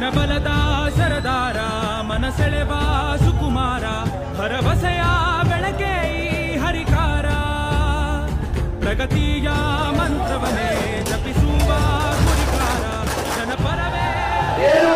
ಜನಬಲದ ಸರದಾರ ಮನಸೆಳೆವ ಸುಕುಮಾರ ಭರವಸೆಯ ಬೆಳಕೆ ಈ ಹರಿಕಾರ ಪ್ರಗತಿಯ ಮಂತ್ರವನ್ನೇ ಜಪಿಸುವ ಗುರಿಕಾರ ಜನಪರವೇ ಏನು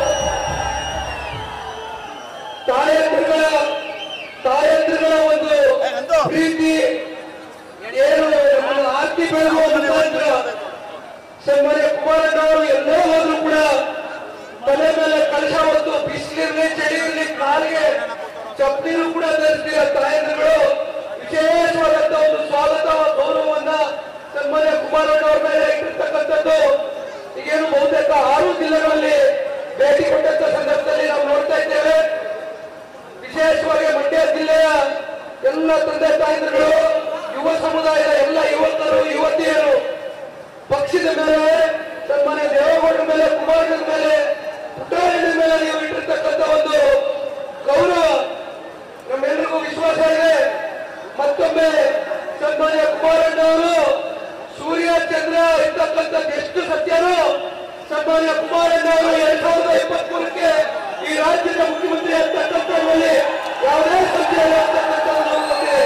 ತಾಯಂದ್ರಗಳ ತಾಯಂದ್ರಗಳ ಒಂದು ಪ್ರೀತಿ ಏನು ನಮ್ಮನ್ನು ಆಸ್ತಿ ಬೆಳೆಯುವ ಮುಖಾಂತರ ಸನ್ಮಾನ್ಯ ಕುಮಾರಣ್ಣವರು ಎಲ್ಲೋ ಹೋದ್ರು ಕೂಡ ತಲೆ ಮೇಲೆ ಕಲಶ ಹೊತ್ತು ಬಿಸಿಲಿರಲಿ ಚಳಿ ಇರಲಿ ಕಾಲಿಗೆ ಚಪ್ಪಲಿನೂ ಕೂಡ ಧರಿಸ್ತೀರ ತಾಯಂದ್ರಗಳು ವಿಶೇಷವಾದಂತ ಒಂದು ಸ್ವಾಗತ ಗೌರವವನ್ನ ಸನ್ಮಾನ್ಯ ಕುಮಾರಣ್ಣವ್ರ ಮೇಲೆ ಇಟ್ಟಿರ್ತಕ್ಕಂಥದ್ದು ಈಗೇನು ಬಹುತೇಕ ಆರು ಜಿಲ್ಲೆಗಳಲ್ಲಿ ಭೇಟಿ ಕೊಟ್ಟಂತ ಸಂದರ್ಭದಲ್ಲಿ ನಾವು ನೋಡ್ತಾ ಇದ್ದೇವೆ ವಿಶೇಷವಾಗಿ ಮಂಡ್ಯ ಜಿಲ್ಲೆಯ ಎಲ್ಲ ತಂದೆ ತಾಯಂದಿರುಗಳು ಯುವ ಸಮುದಾಯದ ಎಲ್ಲ ಯುವಕರು ಯುವತಿಯರು ಪಕ್ಷದ ಮೇಲೆ ಸನ್ಮಾನ್ಯ ದೇವೇಗೌಡರ ಮೇಲೆ ಕುಮಾರಣ್ಣನ ಮೇಲೆ ಪುಟ್ಟರಾಯಣ್ಣನ ಮೇಲೆ ನೀವು ಇಟ್ಟಿರ್ತಕ್ಕಂಥ ಒಂದು ಗೌರವ ನಮ್ಮೆಲ್ಲರಿಗೂ ವಿಶ್ವಾಸ ಇದೆ ಮತ್ತೊಮ್ಮೆ ಸನ್ಮಾನ್ಯ ಕುಮಾರಣ್ಣ ಅವರು ಸೂರ್ಯ ಚಂದ್ರ ಇರ್ತಕ್ಕಂಥದ್ದು ಎಷ್ಟು ಸತ್ಯನೋ ಸನ್ಮಾನ್ಯ ಕುಮಾರಣ್ಣ ಅವರು ಎರಡ್ ಸಾವಿರದ ಇಪ್ಪತ್ತ್ ಮೂರಕ್ಕೆ ಈ ರಾಜ್ಯದ ಮುಖ್ಯಮಂತ್ರಿ ಅಂತಕ್ಕಂಥದ್ರಲ್ಲಿ ಯಾವುದೇ ಸಂಶಯ ಇಲ್ಲ ಅಂತಕ್ಕಂಥದ್ದು ನಾವು ಗೊತ್ತಿದೆ.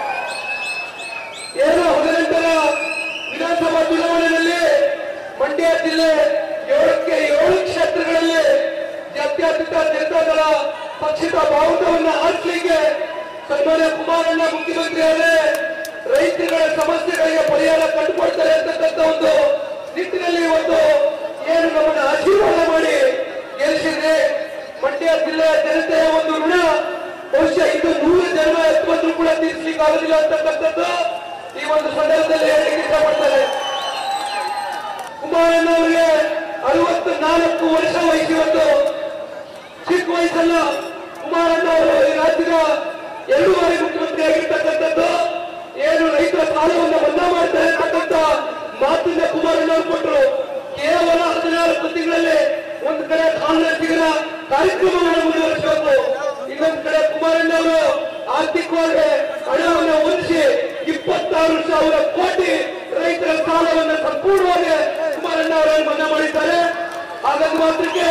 ಏನು ಹದಿನೆಂಟರ ವಿಧಾನಸಭಾ ಚುನಾವಣೆಯಲ್ಲಿ ಮಂಡ್ಯ ಜಿಲ್ಲೆ ಏಳಕ್ಕೆ ಏಳು ಕ್ಷೇತ್ರಗಳಲ್ಲಿ ಜಾತ್ಯತೀತ ಜನತಾದಳ ಪಕ್ಷದ ಬಾವುಟವನ್ನ ಹಾಕ್ಲಿಕ್ಕೆ ಸನ್ಮಾನ್ಯ ಕುಮಾರಣ್ಣ ಮುಖ್ಯಮಂತ್ರಿ ಅವರೇ ರೈತರುಗಳ ಸಮಸ್ಯೆಗಳಿಗೆ ಪರಿಹಾರ ಕಂಡುಕೊಳ್ತಾರೆ ಅಂತಕ್ಕಂಥ ಒಂದು ನಿಟ್ಟಿನಲ್ಲಿ ಒಂದು ಏನು ನಮ್ಮನ್ನ ಆಶೀರ್ವಾದ ಮಾಡಿ ಗೆಲ್ಲಿಸಿದ್ರೆ ಮಂಡ್ಯ ಜಿಲ್ಲೆಯ ಜನತೆಯ ಒಂದು ಋಣ ಬಹುಶಃ ಇದು ನೂರು ಜನ್ಮ ಎತ್ತುವಂದ್ರೂ ಕೂಡ ತೀರಿಸಲಿಕ್ಕೆ ಆಗುದಿಲ್ಲ ಅಂತಕ್ಕಂಥದ್ದು ಈ ಒಂದು ಸಂದರ್ಭದಲ್ಲಿ ಹೇಳಲಿಕ್ಕೆ ಇಷ್ಟಪಡ್ತಾರೆ ಕುಮಾರಣ್ಣ ಅವರಿಗೆ ಅರವತ್ತು ನಾಲ್ಕು ವರ್ಷ ವಯಸ್ಸಿವತ್ತು ಚಿಕ್ಕ ವಯಸ್ಸಲ್ಲ ಕುಮಾರಣ್ಣ ಅವರು ಈ ರಾಜ್ಯದ ಎರಡು ಬಾರಿ ಮುಖ್ಯಮಂತ್ರಿ ಆಗಿರ್ತಕ್ಕಂಥದ್ದು ಏನು ರೈತರ ಸಾಲವನ್ನು ಮನ್ನಾ ಮಾಡ್ತಾರೆ ಅಂತಕ್ಕಂಥ ಮಾತನ್ನ ಕುಮಾರಣ್ಣ ಅವರು ಕೊಟ್ಟರು ಕೇವಲ ಹದಿನಾಲ್ಕು ತಿಂಗಳಲ್ಲಿ ಒಂದು ಕಡೆ ಕಾಂಗ್ರೆಸ್ಸಿಗರ ಕಾರ್ಯಕ್ರಮವನ್ನು ಮುಂದುವರಿಸಬೇಕು ಇನ್ನೊಂದು ಕಡೆ ಕುಮಾರಣ್ಣ ಅವರು ಆರ್ಥಿಕವಾಗಿ ಹಣವನ್ನು ಹೊಂದಿಸಿ ಇಪ್ಪತ್ತಾರು ಸಾವಿರ ಕೋಟಿ ರೈತರ ಸಾಲವನ್ನು ಸಂಪೂರ್ಣವಾಗಿ ಕುಮಾರಣ್ಣ ಅವರನ್ನು ಮನ್ನಾ ಮಾಡಿದ್ದಾರೆ ಹಾಗಾಗಿ ಮಾತ್ರಕ್ಕೆ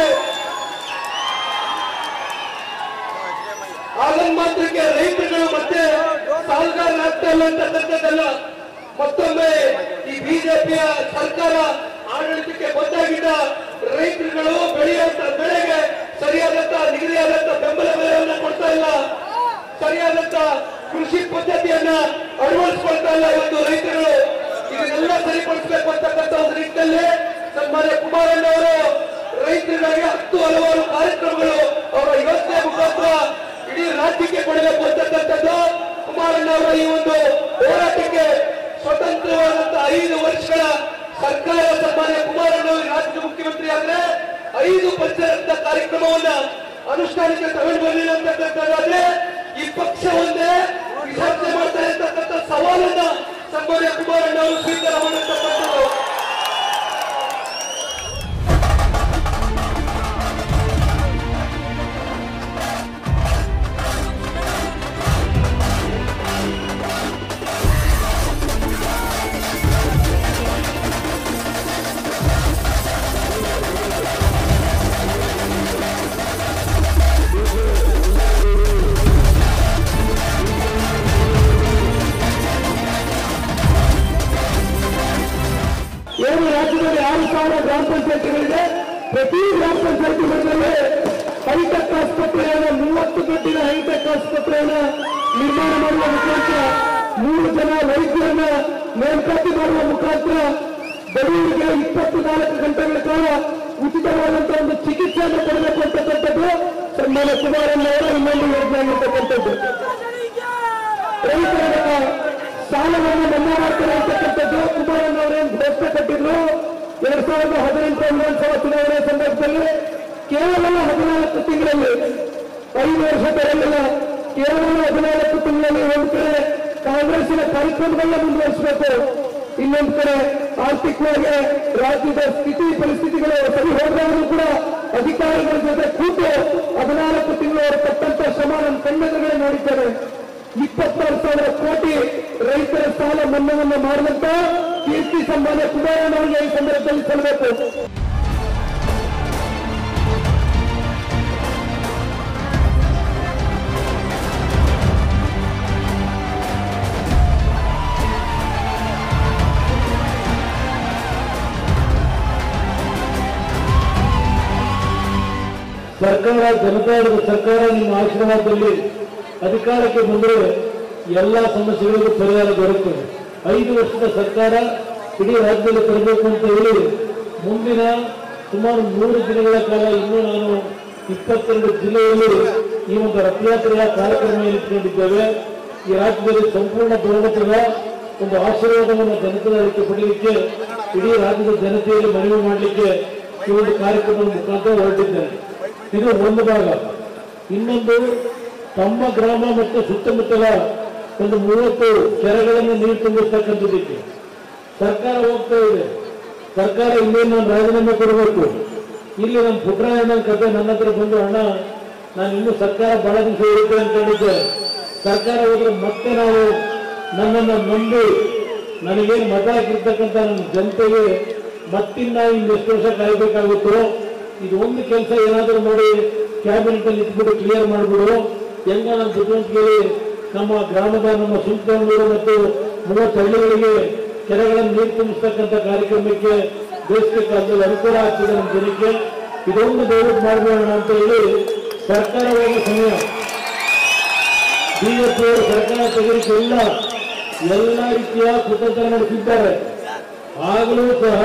ಹಾಗಾಗಿ ಮಾತ್ರಕ್ಕೆ ರೈತರುಗಳು ಮತ್ತೆ ಸಾಲಗಾರರಾಗ್ತಾ ಇಲ್ಲ ಅಂತಕ್ಕಂಥದ್ದಲ್ಲ ಮತ್ತೊಮ್ಮೆ ಈ ಬಿಜೆಪಿಯ ಸರ್ಕಾರ ಆಡಳಿತಕ್ಕೆ ಬಂದಾಗಿದ್ದ ರೈತರುಗಳು ಬೆಳೆಯುವಂತ ಬೆಳೆಗೆ ಸರಿಯಾದಂತ ನಿಗದಿಯಾದಂತ ಬೆಂಬಲ ಬೆಲೆಯನ್ನ ಕೊಡ್ತಾ ಇಲ್ಲ ಸರಿಯಾದಂತ ಕೃಷಿ ಪದ್ಧತಿಯನ್ನ ಅಳವಡಿಸಿಕೊಳ್ತಾ ಇಲ್ಲ ಇವತ್ತು ರೈತರುಗಳು ಇದನ್ನೆಲ್ಲ ಸರಿಪಡಿಸಬೇಕು ಅಂತಕ್ಕಂಥ ಒಂದು ನಿಟ್ಟಿನಲ್ಲಿ ಸನ್ಮಾನ್ಯ ಕುಮಾರಣ್ಣ ಅವರು ರೈತರಿಗಾಗಿ ಹತ್ತು ಹಲವಾರು ಕಾರ್ಯಕ್ರಮಗಳು ಅವರ ಯೋಜನೆ ಮುಖಾಂತರ ಇಡೀ ರಾಜ್ಯಕ್ಕೆ ಕೊಡಬೇಕು ಅಂತಕ್ಕಂಥದ್ದು ಕುಮಾರಣ್ಣ ಅವರ ಈ ಒಂದು ಹೋರಾಟಕ್ಕೆ ಸ್ವತಂತ್ರವಾದಂತ ಐದು ವರ್ಷಗಳ ಸರ್ಕಾರ ಸನ್ಮಾನ್ಯ ಕುಮಾರಣ್ಣ ಅವರು ರಾಜ್ಯದ ಮುಖ್ಯಮಂತ್ರಿ ಆದ್ರೆ ಐದು ಪಂಚರತ್ನ ಕಾರ್ಯಕ್ರಮವನ್ನ ಅನುಷ್ಠಾನಕ್ಕೆ ತಗೊಂಡು ಬರಲಿಲ್ಲ ಅಂತಕ್ಕಂಥದ್ದಾದ್ರೆ ಈ ಪಕ್ಷ ಒಂದೇ ವಿಸರ್ಜನೆ ಮಾಡ್ತಾರೆ ಅಂತಕ್ಕಂಥ ಸವಾಲನ್ನ ಸನ್ಮಾನ್ಯ ಕುಮಾರಣ್ಣ ಅವರು ಸ್ವೀಕಾರ ಮಾಡಿರ್ತಕ್ಕಂಥದ್ದು ಏನು ರಾಜ್ಯದಲ್ಲಿ ಆರು ಸಾವಿರ ಗ್ರಾಮ ಪಂಚಾಯತಿಗಳಿದೆ ಪ್ರತಿ ಗ್ರಾಮ ಪಂಚಾಯತಿ ಮಧ್ಯದಲ್ಲಿ ಹೈಟೆಕ್ ಆಸ್ಪತ್ರೆಯನ್ನು ಮೂವತ್ತು ಕಟ್ಟಿನ ಹೈಟೆಕ್ ಆಸ್ಪತ್ರೆಯನ್ನು ನಿರ್ಮಾಣ ಮಾಡುವ ಮುಖಾಂತರ ಮೂರು ಜನ ವೈದ್ಯರನ್ನ ನೇಮಕಾತಿ ಮಾಡುವ ಮುಖಾಂತರ ಬಡವರಿಗೆ ಇಪ್ಪತ್ತು ನಾಲ್ಕು ಗಂಟೆಗಳ ಕಾಲ ಉಚಿತವಾದಂತಹ ಒಂದು ಚಿಕಿತ್ಸೆಯನ್ನು ಕೊಡಬೇಕು ಅಂತಕ್ಕಂಥದ್ದು ಸನ್ಮಾನ್ಯ ಕುಮಾರಣ್ಣ ಅವರ ಇನ್ನೊಂದು ಯೋಜನೆ ಆಗಿರ್ತಕ್ಕಂಥದ್ದು ರೈತರ ಸಾಲವನ್ನು ಮನ್ನಾ ಮಾಡ್ತಾರೆ ಅಂತಕ್ಕಂಥದ್ದು ಕುಮಾರಣ್ಣ ಅವರೇನು ಘೋಷಣೆ ಕಟ್ಟಿದ್ರು ಎರಡ್ ಸಾವಿರದ ಹದಿನೆಂಟು ವಿಧಾನಸಭಾ ಚುನಾವಣೆ ಸಂದರ್ಭದಲ್ಲಿ ಕೇವಲ ಹದಿನಾಲ್ಕು ತಿಂಗಳಲ್ಲಿ ಐದು ವರ್ಷ ಬರಲಿಲ್ಲ ಕೇವಲ ಹದಿನಾಲ್ಕು ತಿಂಗಳಲ್ಲಿ ಒಂದು ಕಡೆ ಕಾಂಗ್ರೆಸ್ಸಿನ ಕಾರ್ಯಕ್ರಮಗಳನ್ನ ಮುಂದುವರಿಸಬೇಕು ಇನ್ನೊಂದು ಕಡೆ ಆರ್ಥಿಕವಾಗಿ ರಾಜ್ಯದ ಸ್ಥಿತಿ ಪರಿಸ್ಥಿತಿಗಳು ಸರಿ ಹೋದವರು ಕೂಡ ಅಧಿಕಾರಿಗಳ ಜೊತೆ ಕೂತು ಹದಿನಾಲ್ಕು ತಿಂಗಳು ಅವರು ಪಟ್ಟಂತ ಶ್ರಮ ನನ್ನ ಕಣ್ಣೆದುರುಗಳೇ ನೋಡಿದ್ದಾರೆ ಇಪ್ಪತ್ತಾರು ಸಾವಿರ ಕೋಟಿ ರೈತರ ಸಾಲ ಮನ್ನಾವನ್ನು ಮಾಡಿದಂತ ಕೀರ್ತಿ ಸನ್ಮಾನ್ಯ ಕುಮಾರಣ್ಣ ಅವರಿಗೆ ಈ ಸಂದರ್ಭದಲ್ಲಿ ಸಲ್ಲಬೇಕು ಸರ್ಕಾರ ಜನತಾದಳ ಸರ್ಕಾರ ನಿಮ್ಮ ಆಶೀರ್ವಾದದಲ್ಲಿ ಅಧಿಕಾರಕ್ಕೆ ಬಂದರೆ ಎಲ್ಲ ಸಮಸ್ಯೆಗಳಿಗೂ ಪರಿಹಾರ ದೊರಕುತ್ತದೆ ಐದು ವರ್ಷದ ಸರ್ಕಾರ ಇಡೀ ರಾಜ್ಯದಲ್ಲಿ ತರಬೇಕು ಅಂತ ಹೇಳಿ ಮುಂದಿನ ಸುಮಾರು ನೂರು ದಿನಗಳ ಕಾಲ ಇನ್ನೂ ನಾನು ಇಪ್ಪತ್ತೆರಡು ಜಿಲ್ಲೆಯಲ್ಲಿ ಈ ಒಂದು ರಥಯಾತ್ರೆಯ ಕಾರ್ಯಕ್ರಮ ಇಟ್ಕೊಂಡಿದ್ದೇವೆ ಈ ರಾಜ್ಯದಲ್ಲಿ ಸಂಪೂರ್ಣ ಬಹುಮತದ ಒಂದು ಆಶೀರ್ವಾದವನ್ನು ಜನತೆಗೆ ಪಡೆಯಲಿಕ್ಕೆ ಇಡೀ ರಾಜ್ಯದ ಜನತೆಯಲ್ಲಿ ಮನವಿ ಮಾಡಲಿಕ್ಕೆ ಈ ಒಂದು ಕಾರ್ಯಕ್ರಮದ ಮುಖಾಂತರ ಹೊರಟಿದ್ದೇನೆ ಇದು ಒಂದು ಭಾಗ ಇನ್ನೊಂದು ತಮ್ಮ ಗ್ರಾಮ ಮತ್ತು ಸುತ್ತಮುತ್ತಲ ಒಂದು ಮೂವತ್ತು ಕೆರೆಗಳನ್ನು ನೀರು ತುಂಬಿಸ್ತಕ್ಕಂಥದ್ದಕ್ಕೆ ಸರ್ಕಾರ ಹೋಗ್ತಾ ಇದೆ ಸರ್ಕಾರ ಇನ್ನೇನು ನಾನು ರಾಜೀನಾಮೆ ಕೊಡಬೇಕು ಇಲ್ಲಿ ನಮ್ಮ ಪುಟ್ರಾಯಣ್ಣನ ಕತೆ ನನ್ನ ಹತ್ರ ಬಂದು ಅಣ್ಣ ನಾನು ಇನ್ನೂ ಸರ್ಕಾರ ಬಹಳ ದಿವಸ ಇರುತ್ತೆ ಅಂತ ಹೇಳಿದ್ದೆ ಸರ್ಕಾರ ಹೋದ್ರೆ ಮತ್ತೆ ನಾವು ನನ್ನನ್ನು ನಂಬಿ ನನಗೇನು ಮತ ಹಾಕಿರ್ತಕ್ಕಂಥ ನನ್ನ ಜನತೆಗೆ ಮತ್ತಿನ್ನ ಇನ್ನೆಷ್ಟು ವರ್ಷ ಕಾಯಬೇಕಾಗುತ್ತೋ ಇದು ಒಂದು ಕೆಲಸ ಏನಾದರೂ ಮಾಡಿ ಕ್ಯಾಬಿನೆಟ್ ಅಲ್ಲಿ ಇಟ್ಬಿಟ್ಟು ಕ್ಲಿಯರ್ ಮಾಡಿಬಿಡು ಹೆಂಗ ನನ್ನ ಬುದ್ಧಿವಂತಿಕೆಯಲ್ಲಿ ನಮ್ಮ ಗ್ರಾಮದ ನಮ್ಮ ಸುಲ್ತಾನೂರು ಮತ್ತು ಮೂವತ್ತು ಹಳ್ಳಿಗಳಿಗೆ ಕೆರೆಗಳನ್ನು ನೀರು ತುಂಬಿಸ್ತಕ್ಕಂಥ ಕಾರ್ಯಕ್ರಮಕ್ಕೆ ಬೇಸಿಗೆ ಕಾಲದಲ್ಲಿ ಅನುಕೂಲ ಆಗ್ತದೆ ನಮ್ಮ ಜನಕ್ಕೆ ಇದೊಂದು ದಯವಿಟ್ಟು ಮಾಡಬೇಡ ಅಂತ ಹೇಳಿ ಸರ್ಕಾರ ಹೋಗೋ ಸಮಯ ಬಿಜೆಪಿ ಅವರು ಸರ್ಕಾರ ತೆಗೆದಕ್ಕೆ ಎಲ್ಲ ಎಲ್ಲ ರೀತಿಯ ಕುತಂತ್ರ ನಡೆಸಿದ್ದಾರೆ ಆಗಲೂ ಸಹ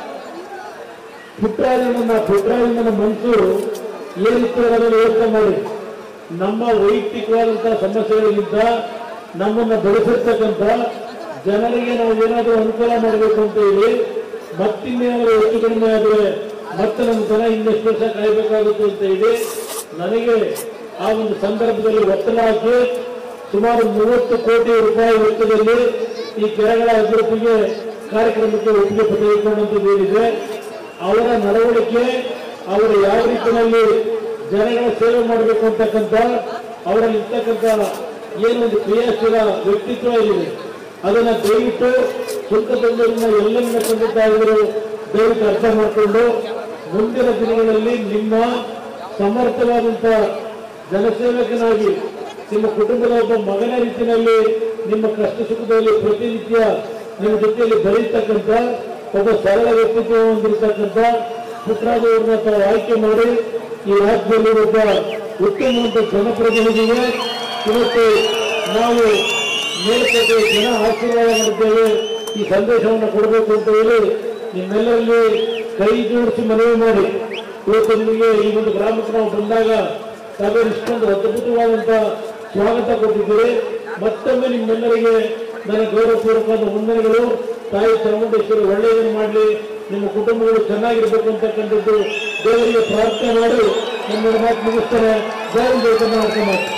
ಪುಟ್ರಾಜಿನ ಪುಟ್ರಾಜಿನ ಮನಸ್ಸು ಏನಿತ್ತು ಅದನ್ನು ಯೋಚನೆ ಮಾಡಿ ನಮ್ಮ ವೈಯಕ್ತಿಕವಾದಂತಹ ಸಮಸ್ಯೆಗಳಿಗಿಂತ ನಮ್ಮನ್ನ ಬೆಳೆಸಿರ್ತಕ್ಕಂಥ ಜನರಿಗೆ ನಾವು ಏನಾದರೂ ಅನುಕೂಲ ಮಾಡಬೇಕು ಅಂತ ಹೇಳಿ ಮತ್ತಿನ್ನೇನಾದರೂ ಹೆಚ್ಚು ಕಡಿಮೆ ಆದರೆ ಮತ್ತೆ ನಮ್ಮ ಜನ ಇನ್ನೆಷ್ಟು ವರ್ಷ ಕಾಯಬೇಕಾಗುತ್ತೆ ಅಂತ ಹೇಳಿ ನನಗೆ ಆ ಒಂದು ಸಂದರ್ಭದಲ್ಲಿ ಒತ್ತಡ ಹಾಕಿ ಸುಮಾರು ಮೂವತ್ತು ಕೋಟಿ ರೂಪಾಯಿ ವೆಚ್ಚದಲ್ಲಿ ಈ ಕೆರೆಗಳ ಅಭಿವೃದ್ಧಿಗೆ ಕಾರ್ಯಕ್ರಮಕ್ಕೆ ಒಪ್ಪಿಗೆ ತೆಗೆದುಕೊಂಡಂತದ್ದು ಏನಿದೆ ಅವರ ನಡವಳಿಕೆ ಅವರು ಯಾವ ರೀತಿಯಲ್ಲಿ ಜನಗಳ ಸೇವೆ ಮಾಡಬೇಕು ಅಂತಕ್ಕಂಥ ಅವರಲ್ಲಿ ಇರ್ತಕ್ಕಂಥ ಏನೊಂದು ಕ್ರಿಯಾಶೀಲ ವ್ಯಕ್ತಿತ್ವ ಇದೆ ಅದನ್ನ ದಯವಿಟ್ಟು ಸುಂಕದಲ್ಲಿನ ಎಲ್ಲೆಲ್ಲ ತಂದಿದ್ದಾದರೂ ದಯವಿಟ್ಟು ಅರ್ಥ ಮಾಡಿಕೊಂಡು ಮುಂದಿನ ದಿನಗಳಲ್ಲಿ ನಿಮ್ಮ ಸಮರ್ಥವಾದಂಥ ಜನಸೇವಕನಾಗಿ ನಿಮ್ಮ ಕುಟುಂಬದ ಒಬ್ಬ ಮಗನ ರೀತಿಯಲ್ಲಿ ನಿಮ್ಮ ಕಷ್ಟ ಸುಖದಲ್ಲಿ ಪ್ರತಿನಿತ್ಯ ನಿಮ್ಮ ಜೊತೆಯಲ್ಲಿ ಬೆಳೀತಕ್ಕಂಥ ಒಬ್ಬ ಸರಳ ವ್ಯಕ್ತಿತ್ವ ಹೊಂದಿರತಕ್ಕಂಥ ಪುಟ್ಟರಾಜವ್ರನ್ನ ತಾವು ಆಯ್ಕೆ ಮಾಡಿ ಈ ರಾಜ್ಯದಲ್ಲಿ ಒಬ್ಬ ಉತ್ತಮವಾದ ಜನಪ್ರತಿನಿಧಿಗೆ ಇವತ್ತು ನಾವು ಮೇಲ್ಕಟ್ಟೆ ಜನ ಆಶೀರ್ವಾದ ಮಾಡಿದ್ದೇವೆ ಈ ಸಂದೇಶವನ್ನು ಕೊಡಬೇಕು ಅಂತ ಹೇಳಿ ನಿಮ್ಮೆಲ್ಲರಲ್ಲಿ ಕೈ ಜೋಡಿಸಿ ಮನವಿ ಮಾಡಿ ಇವತ್ತು ನಿಮಗೆ ಈ ಒಂದು ಗ್ರಾಮಕ್ಕೆ ನಾವು ಬಂದಾಗ ತಾವೇನು ಇಷ್ಟೊಂದು ಅದ್ಭುತವಾದಂತ ಸ್ವಾಗತ ಕೊಟ್ಟಿದ್ದೀರಿ ಮತ್ತೊಮ್ಮೆ ನಿಮ್ಮೆಲ್ಲರಿಗೆ ನನ್ನ ಗೌರವಪೂರ್ವಕವಾದ ವಂದನೆಗಳು ತಾಯಿ ಚಾಮುಂಡೇಶ್ವರಿ ಒಳ್ಳೆಯದನ್ನು ಮಾಡಲಿ ನಿಮ್ಮ ಕುಟುಂಬಗಳು ಚೆನ್ನಾಗಿರ್ಬೇಕು ಅಂತಕ್ಕಂಥದ್ದು ದೇವರಿಗೆ ಪ್ರಾರ್ಥನೆ ಮಾಡಿ ನನ್ನ ಮಾತು ಮುಗಿಸ್ತಾರೆ ಜೈ ಜಯ ಕರ್ನಾಟಕ ಮಾತು